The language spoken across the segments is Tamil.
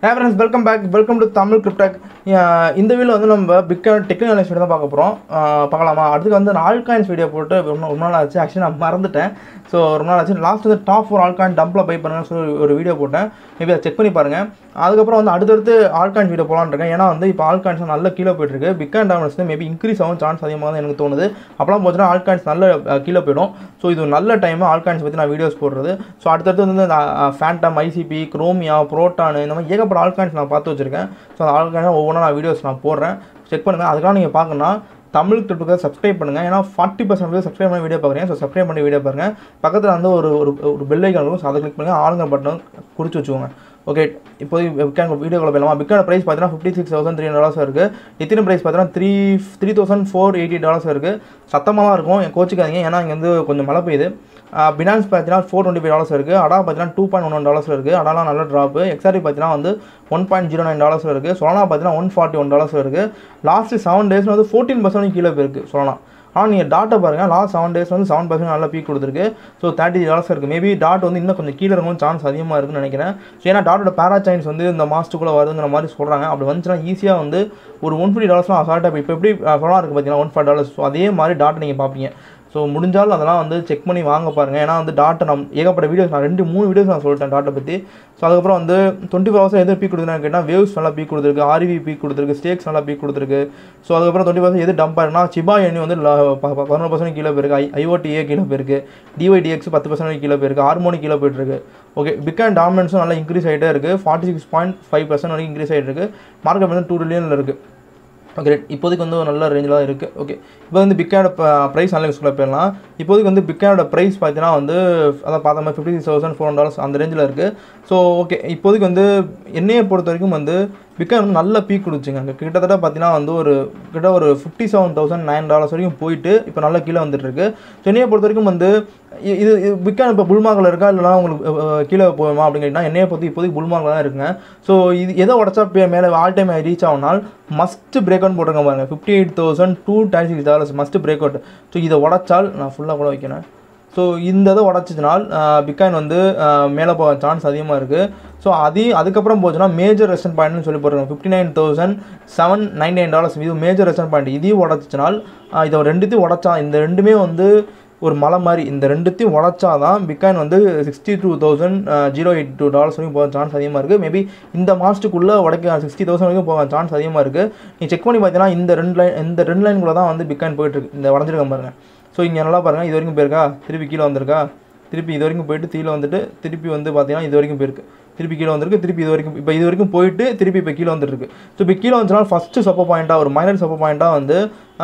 hey friends welcome back welcome to Tamil கிரிப்டாக் இந்த வீடியோ வந்து நம்ம பிக்கான டெக்னிக்கல் வீடியோ தான் பார்க்க போகிறோம் பார்க்கலாமா அடுத்து வந்து நான் ஆல்காயின்ஸ் வீடியோ போட்டு ரொம்ப ரொம்ப நாள் ஆச்சு ஆக்சுவலி நான் மறந்துட்டேன் ஸோ ரொம்ப நாள் ஆச்சு லாஸ்ட் வந்து டாப் ஃபோர் ஆல்காயின் டம்பில் பை பண்ணுங்கன்னு சொல்லி ஒரு வீடியோ போட்டேன் மேபி அதை செக் பண்ணி பாருங்கள் அதுக்கப்புறம் வந்து அடுத்தடுத்து ஆல்காயின் வீடியோ போகலான்னு இருக்கேன் ஏன்னா வந்து இப்போ ஆல்காயின்ஸ் நல்ல கீழே போயிட்டுருக்கு பிக் அண்ட் டாமன்ஸ் வந்து மேபி இன்க்ரீஸ் ஆகும் சான்ஸ் அதிகமாக தான் எனக்கு தோணுது அப்போலாம் போச்சுன்னா ஆல்காயின்ஸ் நல்ல அஹ், கீழே போயிடும் ஸோ இது ஒரு நல்ல டைம் ஆல்காயின்ஸ் பற்றி நான் வீடியோஸ் போடுறது ஸோ அடுத்தடுத்து வந்து இந்த ஃபேண்டம் ஐசிபி குரோமியா ப்ரோட்டான் இந்த மாதிரி ஏகப்பட்ட ஆல்காயின்ஸ் நான் பார்த்து வச்சிருக்கேன் ஸோ அந்த ஆல்காயின் ஒவ்வொன்றா நான் வீடியோஸ் நான் போடுறேன் செக் பண்ணுங்கள் அதுக்காக நீங்கள் பார்க்கணும்னா தமிழ் கிரிப்டுக்கு சப்ஸ்கிரைப் பண்ணுங்கள் ஏன்னா ஃபார்ட்டி பர்சன்ட் பேர் சப்ஸ்கிரைப் பண்ணி வீடியோ பார்க்குறேன் ஸோ சப்ஸ்கிரைப் பண்ணி வீடியோ பாருங்கள் பக்கத்தில் வந்து ஒரு ஒரு ஒரு பெல் ஐக்கான் இருக்கும் ஸோ அதை கிளிக் பண்ணுங்கள் ஆளுங்க பட்டன் குறித்து வச்சுக்கோங்க ஓகே இப்போதைக்கு பிக்கான் வீடியோக்குள்ள போயிடலாமா பிக்கான ப்ரைஸ் பார்த்தீங்கன்னா fifty six thousand three dollars இருக்குது எத்தனை ப்ரைஸ் பார்த்தீங்கன்னா three three thousand four eighty dollars இருக்குது சத்தமாக தான் இருக்கும் என் கோச்சிக்காதீங்க ஏன்னா இங்கே வந்து கொஞ்சம் மழை பெய்யுது பினான்ஸ் பார்த்தீங்கன்னா ஃபோர் டுவெண்ட்டி ஃபைவ் டாலர்ஸ் இருக்குது அடா பார்த்தீங்கன்னா two point one one dollars இருக்குது அடாலாம் நல்ல ட்ராப்பு எக்ஸாரி பார்த்தீங்கன்னா வந்து one point zero nine dollars இருக்குது சொலனா பார்த்தீங்கன்னா ஒன் ஃபார்ட்டி ஒன் டாலர்ஸ் இருக்குது லாஸ்ட் செவன் டேஸில் வந்து ஃபோர்டீன் பர்சன்ட் கீழே போயிருக்கு சொல்லலாம் ஆனால் நீங்கள் டாட்டை பாருங்கள் லாஸ்ட் செவன் டேஸ் வந்து செவன் பர்சன்ட் நல்லா பீக் கொடுத்துருக்கு ஸோ தேர்ட்டி டாலர்ஸ் இருக்குது மேபி டாட் வந்து இன்னும் கொஞ்சம் கீழே இருக்கும் சான்ஸ் அதிகமாக இருக்குன்னு நினைக்கிறேன் ஸோ ஏன்னா டாட்டோட பேராச்சைன்ஸ் வந்து இந்த மாதத்துக்குள்ளே வருதுங்கிற மாதிரி சொல்கிறாங்க அப்படி வந்துச்சுன்னா ஈஸியாக வந்து ஒரு ஒன் ஃபிஃப்டி டாலர்ஸ்லாம் அசால்ட்டாக இப்போ எப்படி சொல்லலாம் இருக்குது பார்த்தீங்கன்னா ஒன் ஃபைவ் டாலர்ஸ் ஸோ அதே மாதிரி டாட்டை நீங்கள் பார்ப்பீங்க ஸோ முடிஞ்சாலும் அதெல்லாம் வந்து செக் பண்ணி வாங்க பாருங்கள் ஏன்னா வந்து டாட்டை நம் ஏகப்பட்ட வீடியோஸ் நான் ரெண்டு மூணு வீடியோஸ் நான் சொல்லிட்டேன் டாட்டை பற்றி ஸோ அதுக்கப்புறம் வந்து டுவெண்ட்டி ஃபோர் ஹவர்ஸ் எது பீக் கொடுக்குறான்னு கேட்டால் வேவ்ஸ் நல்லா பீக் கொடுத்துருக்கு ஆர்வி பீக் கொடுத்துருக்கு ஸ்டேக்ஸ் நல்லா பீக் கொடுத்துருக்கு ஸோ அதுக்கப்புறம் டுவெண்ட்டி பர்சன்ட் எது டம்ப் ஆயிருக்குன்னா சிபா எண்ணி வந்து பதினொரு பர்சன்ட் கீழே போயிருக்கு ஐ ஐஓடிஏ கீழே போயிருக்கு டிஒய்டிஎக்ஸ் பத்து பர்சன்ட் கீழே போயிருக்கு ஹார்மோனி கீழே போயிட்டுருக்கு ஓகே பிக் அண்ட் டாமினன்ஸும் நல்லா இன்க்ரீஸ் ஆகிட்டே இருக்குது forty six point five percent வரைக்கும் இன்க்ரீஸ் ஆகிட்டு இருக்கு மார்க்கெட் வந்து டூ ட்ரில்லியனில் இருக்குது ஓகே ரைட் இப்போதைக்கு வந்து ஒரு நல்ல ரேஞ்சில் தான் இருக்குது ஓகே இப்போ வந்து பிக்கானோட ப்ரைஸ் அனலைஸ்க்குள்ளே போயிடலாம் இப்போதைக்கு வந்து பிக்கானோட ப்ரைஸ் பார்த்தீங்கன்னா வந்து அதான் பார்த்த மாதிரி fifty six thousand four dollars அந்த ரேஞ்சில் இருக்குது ஸோ ஓகே இப்போதைக்கு வந்து என்னையை பொறுத்த வரைக்கும் வந்து பிக்கான் வந்து நல்ல பீக் கொடுச்சுங்க அங்கே கிட்டத்தட்ட பார்த்தீங்கன்னா வந்து ஒரு கிட்ட ஒரு fifty seven thousand nine dollars வரைக்கும் போயிட்டு இப்போ நல்லா கீழே வந்துட்டு இருக்கு ஸோ என்னையை பொறுத்த வரைக்கும் வந்து இ- இது இது பிக்கான் இப்போ புல்மார்க்கில் இருக்கா இல்லைனா உங்களுக்கு அஹ், அஹ், கீழே போகுமா அப்படின்னு கேட்டிங்கன்னா என்னையை பொறுத்து இப்போதைக்கு புல்மார்க்கில் தான் இருக்குங்க ஸோ இது எதை உடச்சா பே மேலே ஆல் டைம் ரீச் ஆகுனால் மஸ்ட் பிரேக் அவுட் போட்டிருக்க பாருங்க fifty eight thousand two time six dollars must break out so இதை உடச்சால் நான் ஃபுல்லாக கூட வைக்கிறேன் ஸோ இந்த இதை உடச்சிச்சினால் பிட்காயின் வந்து அஹ், மேலே போக சான்ஸ் அதிகமாக இருக்குது ஸோ அதையும் அதுக்கப்புறம் போச்சுன்னா மேஜர் ரெஸ்டன் பாயிண்ட்னு சொல்லி போட்டுருக்காங்க fifty nine thousand seven nine nine dollars இது மேஜர் ரெஸ்டன் பாயிண்ட் இதையும் உடச்சிச்சினால் அஹ், இதை ரெண்டுத்தையும் உடச்சா இந்த ரெண்டுமே வந்து ஒரு மலை மாதிரி இந்த ரெண்டுத்தையும் உடச்சா தான் பிட்காயின் வந்து sixty two thousand zero eight two dollars வரைக்கும் போக சான்ஸ் அதிகமாக இருக்குது மேபி இந்த மாதத்துக்குள்ளே உடைக்க சிக்ஸ்டி தௌசண்ட் வரைக்கும் போக சான்ஸ் அதிகமாக இருக்குது நீ செக் பண்ணி பார்த்தீங்கன்னா இந்த ரெண்டு லைன் இந்த ரெண்டு லைனுக்குள்ளே தான் வந்து பிட்காயின் போயிட்டுருக்கு இந்த உடஞ்சிருக்க பாருங்க ஸோ இங்கே நல்லா பாருங்கள் இது வரைக்கும் போயிருக்கா திருப்பி கீழே வந்திருக்கா திருப்பி இது வரைக்கும் போயிட்டு கீழே வந்துட்டு திருப்பி வந்து பார்த்தீங்கன்னா இது வரைக்கும் போயிருக்கு திருப்பி கீழே வந்திருக்கு திருப்பி இது வரைக்கும் இப்போ இது வரைக்கும் போயிட்டு திருப்பி இப்போ கீழே வந்துருக்கு ஸோ இப்போ கீழே வந்துச்சுனா ஃபஸ்ட்டு சப்போ பாயிண்ட்டாக ஒரு மைனர் சப்போ பாயிண்ட்டாக வந்து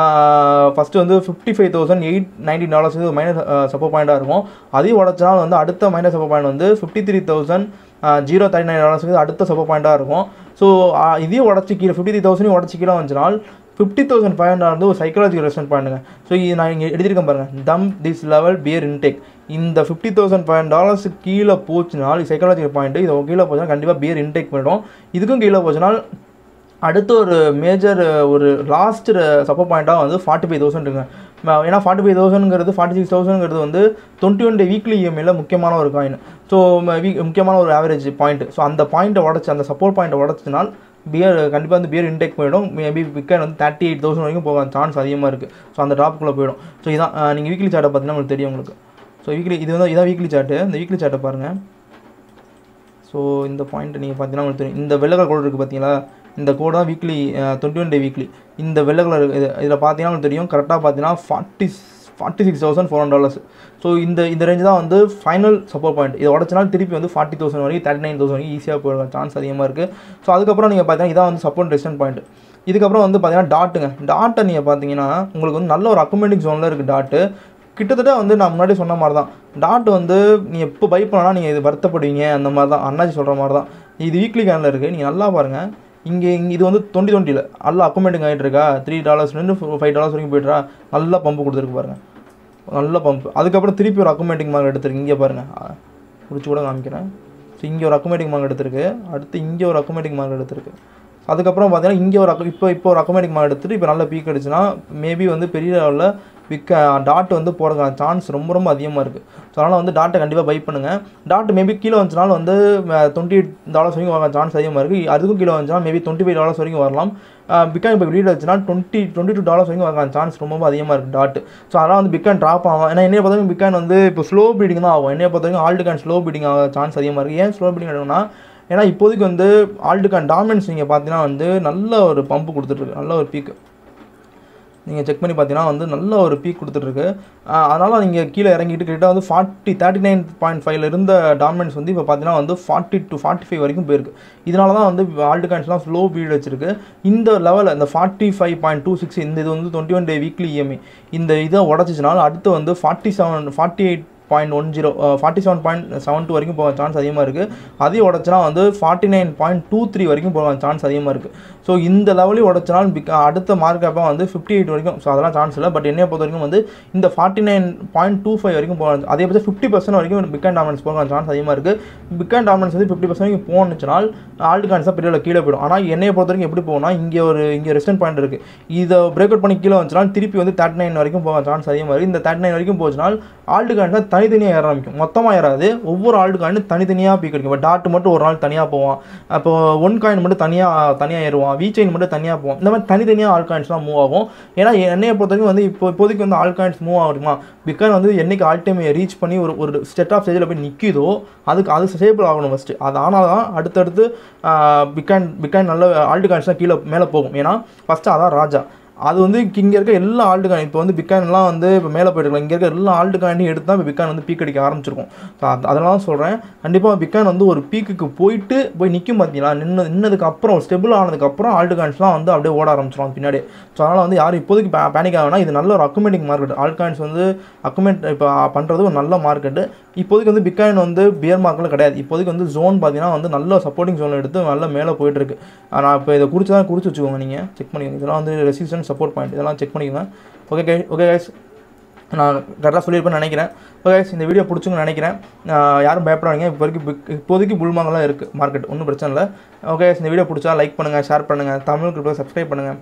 ஃபஸ்ட்டு வந்து fifty five thousand eight nineteen dollars இது மைனர் சப்போ பாயிண்ட்டாக இருக்கும் அதையும் உடச்சினால் வந்து அடுத்த மைனர் சப்போ பாயிண்ட் வந்து fifty three thousand zero thirty nine டாலர்ஸுக்கு அடுத்த சப்போ பாயிண்ட்டாக இருக்கும் ஸோ இதையும் உடச்சி கீழே ஃபிஃப்டி த்ரீ தௌசண்ட் உடச்சி கீழே வந்துச்சுனால் ஃபிஃப்டி தௌசண்ட் ஃபைவ் ஹண்ட்ரட் வந்து ஒரு சைக்காலஜிக்கல் ரெஸ்டன் பாயிண்ட்டுங்க ஸோ இது நான் இங்கே எழுதியிருக்கேன் பாருங்கள் தம் திஸ் லெவல் பியர் இன்டேக் இந்த fifty thousand five hundred dollars கீழே போச்சுனால் சைக்காலஜிக்கல் பாயிண்ட் இது கீழே போச்சுன்னா கண்டிப்பாக பியர் இன்டேக் பண்ணிடும் இதுக்கும் கீழே போச்சுனால் அடுத்து ஒரு மேஜர் ஒரு லாஸ்ட் சப்போ பாயிண்ட்டாக வந்து ஃபார்ட்டி ஃபைவ் தௌசண்ட்டுங்க ஏன்னா ஃபார்ட்டி ஃபைவ் தௌசண்ட்ங்கிறது ஃபார்ட்டி சிக்ஸ் தௌசண்ட்ங்கிறது வந்து டுவெண்ட்டி ஒன் டே வீக்லி இஎம்ஐல முக்கியமான ஒரு காயின் ஸோ வீக் முக்கியமான ஒரு ஆவரேஜ் பாயிண்ட் ஸோ அந்த பாயிண்ட்டை உடச்சி அந்த சப்போர்ட் பாயிண்ட்டை உடச்சினால் பியர் கண்டிப்பாக வந்து பியர் இன்டேக் போயிடும் மேபி பிக்கன் வந்து தேர்ட்டி எயிட் தௌசண்ட் வரைக்கும் போக சான்ஸ் அதிகமாக இருக்குது ஸோ அந்த டாப்புக்குள்ளே போயிடும் ஸோ இதான் நீங்கள் வீக்லி சார்ட்டை பார்த்தீங்கன்னா உங்களுக்கு தெரியும் உங்களுக்கு ஸோ வீக்லி இது வந்து இதான் வீக்லி சார்ட்டு இந்த வீக்லி சார்ட்டை பாருங்கள் ஸோ இந்த பாயிண்ட் நீங்கள் பார்த்தீங்கன்னா உங்களுக்கு தெரியும் இந்த வெள்ளை கலர் கோடு இருக்குது பார்த்தீங்களா இந்த கோடு தான் weekly twenty one day weekly இந்த வெள்ளை கலர் இது இதில் பார்த்தீங்கன்னா உங்களுக்கு தெரியும் கரெக்டாக பார்த்தீங்கன்னா forty forty six thousand four hundred dollars so இந்த இந்த ரேஞ்ச் தான் வந்து ஃபைனல் சப்போர்ட் பாயிண்ட் இதை உடச்சினால் திருப்பி வந்து ஃபார்ட்டி தௌசண்ட் வரைக்கும் தேர்ட்டி நைன் தௌசண்ட் வரைக்கும் ஈஸியாக போயிடுற சான்ஸ் அதிகமாக இருக்குது ஸோ அதுக்கப்புறம் நீங்கள் பார்த்தீங்கன்னா இதான் வந்து சப்போர்ட் ரெஸ்டன் பாயிண்ட் இதுக்கப்புறம் வந்து பார்த்தீங்கன்னா டாட்டுங்க டாட்டை நீங்கள் பார்த்தீங்கன்னா உங்களுக்கு வந்து நல்ல ஒரு அக்குமெண்டிக் ஜோனில் இருக்குது டாட்டு கிட்டத்தட்ட வந்து நான் முன்னாடி சொன்ன மாதிரி தான் டாட் வந்து நீ எப்போ பை பண்ணலாம் நீங்கள் இது வருத்தப்படுவீங்க அந்த மாதிரி தான் அண்ணாச்சி சொல்கிற மாதிரி தான் இது வீக்லி கேனில் இருக்குது நீங்கள் நல்லா பாருங்கள் இங்கே இங்கே இது வந்து டுவெண்ட்டி டுவெண்ட்டியில் நல்லா அக்குமெண்டிங் ஆகிட்டு இருக்கா த்ரீ டாலர்ஸ்லேருந்து ஃபைவ் டாலர்ஸ் வரைக்கும் போய்ட்டுறா நல்லா பம்பு கொடுத்துருக்கு பாருங்கள் நல்ல பம்ப் அதுக்கப்புறம் திருப்பி ஒரு அக்குமெண்டிங் மார்க் எடுத்துருக்கு இங்கே பாருங்கள் முடிச்சு கூட காமிக்கிறேன் ஸோ இங்கே ஒரு அக்குமெண்டிங் மார்க் எடுத்திருக்கு அடுத்து இங்கே ஒரு அக்குமெண்டிங் மார்க் எடுத்திருக்கு அதுக்கப்புறம் பார்த்தீங்கன்னா இங்கே ஒரு அக்கு இப்போ இப்போ ஒரு அக்குமெண்டிக் மார்க் எடுத்துட்டு இப்போ நல்ல பீக் அடிச்சுன்னா மேபி வந்து பெரிய லெவலில் பிக் டாட் வந்து போகிறதுக்கான சான்ஸ் ரொம்ப ரொம்ப அதிகமாக இருக்குது ஸோ அதனால் வந்து டாட்டை கண்டிப்பாக பை பண்ணுங்கள் டாட் மேபி கீழே வந்துச்சுனாலும் வந்து டுவெண்ட்டி டாலர்ஸ் வரைக்கும் வர சான்ஸ் அதிகமாக இருக்குது அதுக்கும் கீழே வந்துச்சுனா மேபி டுவெண்ட்டி ஃபைவ் டாலர்ஸ் வரைக்கும் வரலாம் பிக்கான் இப்போ ரீட் வச்சுன்னா டுவெண்ட்டி டுவெண்ட்டி டூ டாலர்ஸ் வரைக்கும் வரக்கான சான்ஸ் ரொம்ப ரொம்ப அதிகமாக இருக்குது டாட் ஸோ அதனால் வந்து பிக்கான் ட்ராப் ஆகும் ஏன்னா என்னைய பொறுத்தவரைக்கும் பிக்கான் வந்து இப்போ ஸ்லோ பீடிங் தான் ஆகும் என்னைய பொறுத்தவரைக்கும் ஆல்டு கான் ஸ்லோ பீடிங் ஆக சான்ஸ் அதிகமாக இருக்குது ஏன் ஸ்லோ பீடிங் ஆகும்னா ஏன்னா இப்போதைக்கு வந்து ஆல்டு கான் டாமினன்ஸ் நீங்கள் பார்த்தீங்கன்னா வந்து நல்ல ஒரு பம்பு கொடுத்துட்ருக்கு நல்ல ஒரு பீக்கு நீங்கள் செக் பண்ணி பார்த்தீங்கன்னா வந்து நல்ல ஒரு பீக் கொடுத்துட்ருக்கு அதனால் நீங்கள் கீழே இறங்கிட்டு கிட்ட வந்து ஃபார்ட்டி தேர்ட்டி நைன் பாயிண்ட் ஃபைவ்ல இருந்த டாமினன்ஸ் வந்து இப்போ பார்த்தீங்கன்னா வந்து ஃபார்ட்டி டு ஃபார்ட்டி ஃபைவ் வரைக்கும் போயிருக்கு இதனால தான் வந்து ஆல்டு காயின்ஸ்லாம் ஸ்லோ பீட் வச்சிருக்கு இந்த லெவலில் இந்த forty five point two six இந்த இது வந்து twenty one day weekly EMI இந்த இதை உடச்சிச்சினால அடுத்து வந்து forty seven forty eight point one zero forty seven point seven two வரைக்கும் போக சான்ஸ் அதிகமாக இருக்குது அதையும் உடச்சினா வந்து forty nine point two three வரைக்கும் போக சான்ஸ் அதிகமாக இருக்குது ஸோ இந்த லெவலையும் உடச்சினால் பிக் அடுத்த மார்க் அப்போ வந்து ஃபிஃப்டி எயிட் வரைக்கும் ஸோ அதெல்லாம் சான்ஸ் இல்லை பட் என்னைய பொறுத்த வரைக்கும் வந்து இந்த forty nine point two five வரைக்கும் போக அதே பட்சம் ஃபிஃப்டி பர்சன்ட் வரைக்கும் பிக் அண்ட் டாமினன்ஸ் போக சான்ஸ் அதிகமாக இருக்குது பிக் அண்ட் டாமினன்ஸ் வந்து ஃபிஃப்டி பர்சன்ட் வரைக்கும் போனுச்சுனால் ஆல்டு கான்ஸாக பெரிய கீழே போயிடும் ஆனால் என்னைய பொறுத்த வரைக்கும் எப்படி போகும்னா இங்கே ஒரு இங்கே ரெஸ்டன் பாயிண்ட் இருக்குது இதை பிரேக் அவுட் பண்ணி கீழே வந்துச்சுனால் திருப்பி வந்து தேர்ட்டி நைன் வரைக்கும் போக சான்ஸ் அதிகமாக இருக்குது இந்த தேர்ட்டி நைன் வரைக்கும் போச்சுனால் ஆல்டு கான்ஸாக தனித்தனியாக ஏற ஆரம்பிக்கும் மொத்தமாக ஏறாது ஒவ்வொரு ஆல்டு காயின் தனித்தனியாக பீக் அடிக்கும் இப்போ டாட் மட்டும் ஒரு நாள் தனியாக போவான் அப்போ ஒன் காயின் மட்டும் தனியாக தனியாக ஏறுவான் வி செயின் மட்டும் தனியாக போவோம் இந்த மாதிரி தனித்தனியாக ஆல் காயின்ஸ்லாம் மூவ் ஆகும் ஏன்னா என்னைய பொறுத்த வரைக்கும் வந்து இப்போ இப்போதைக்கு வந்து ஆல் காயின்ஸ் மூவ் ஆகுமா பிகான் வந்து என்னைக்கு ஆல் டைம் ரீச் பண்ணி ஒரு ஒரு ஸ்டெட் ஆஃப் ஸ்டேஜில் போய் நிற்கிதோ அதுக்கு அது ஸ்டேபிள் ஆகணும் ஃபஸ்ட்டு அது ஆனால் தான் அடுத்தடுத்து பிகான் பிகான் நல்ல ஆல்டு காயின்ஸ்லாம் கீழே மேலே போகும் ஏன்னா ஃபஸ்ட்டு அதான் ராஜா அது வந்து இங்கே இருக்க எல்லா ஆல்டு காயின் இப்போ வந்து பிக்கான்லாம் வந்து இப்போ மேலே போயிட்டு இங்கே இருக்க எல்லா ஆல்டு காயினையும் எடுத்து தான் இப்போ பிக்கான் வந்து பீக் அடிக்க ஆரம்பிச்சிருக்கும் ஸோ அதனால தான் சொல்கிறேன் கண்டிப்பாக பிக்கான் வந்து ஒரு பீக்குக்கு போயிட்டு போய் நிற்கும் பார்த்தீங்களா நின்று நின்னதுக்கு அப்புறம் ஸ்டெபிள் ஆனதுக்கப்புறம் ஆல்டு காயின்ஸ்லாம் வந்து அப்படியே ஓட ஆரம்பிச்சிடும் பின்னாடி ஸோ அதனால் வந்து யாரும் இப்போதைக்கு பேனிக் ஆகணும் இது நல்ல ஒரு அக்குமேட்டிங் மார்க்கெட் ஆல் காயின்ஸ் வந்து அக்குமேட் இப்போ பண்ணுறது ஒரு நல்ல மார்க்கெட்டு இப்போதைக்கு வந்து பிக்காயின் வந்து பியர் மார்க்கில் கிடையாது இப்போதைக்கு வந்து ஜோன் பார்த்தீங்கன்னா வந்து நல்ல சப்போர்ட்டிங் ஜோன் எடுத்து நல்ல மேலே போயிட்டுருக்கு நான் இப்போ இதை குறித்து தான் குறித்து வச்சுக்கோங்க நீங்கள் செக் பண்ணிக்கோங்க இதெல்லாம் வந்து ரெசிஸ்டன்ஸ் சப்போர்ட் பாயிண்ட் இதெல்லாம் செக் பண்ணிக்கோங்க ஓகே கை ஓகே கைஸ் நான் கரெக்டாக சொல்லியிருப்பேன்னு நினைக்கிறேன் ஓகே கைஸ் இந்த வீடியோ பிடிச்சுன்னு நினைக்கிறேன் யாரும் பயப்படாதீங்க இப்போ வரைக்கும் இப்போதைக்கு புல்மாங்கெல்லாம் இருக்குது மார்க்கெட் ஒன்றும் பிரச்சனை இல்லை ஓகே இந்த வீடியோ பிடிச்சா லைக் பண்ணுங்கள் ஷேர் பண்ணுங்கள் தமிழ் கிரிப்டோ சப்ஸ்கிரைப் பண்ணுங்கள்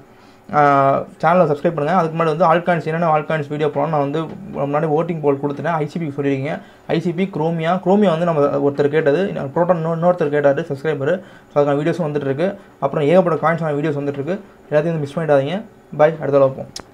சேனலை சப்ஸ்கிரைப் பண்ணுங்கள் அதுக்கு முன்னாடி வந்து ஆல்கான்ஸ் என்னென்ன ஆல்கான்ஸ் வீடியோ போகலாம் நான் வந்து முன்னாடி ஓட்டிங் போல் கொடுத்துட்டேன் ஐசிபி சொல்லியிருக்கீங்க ஐசிபி குரோமியா குரோமியா வந்து நம்ம ஒருத்தர் கேட்டது ப்ரோட்டான் இன்னொருத்தர் கேட்டார் சப்ஸ்கிரைபர் ஸோ அதுக்கான வீடியோஸும் வந்துட்டு இருக்கு அப்புறம் ஏகப்பட்ட காயின்ஸான வீடியோஸ் வந்துட்டு இருக்கு எல்லாத்தையும் வந்து மிஸ் பண்ணிடாதீங்க பாய் அடுத்த பார்ப்போம்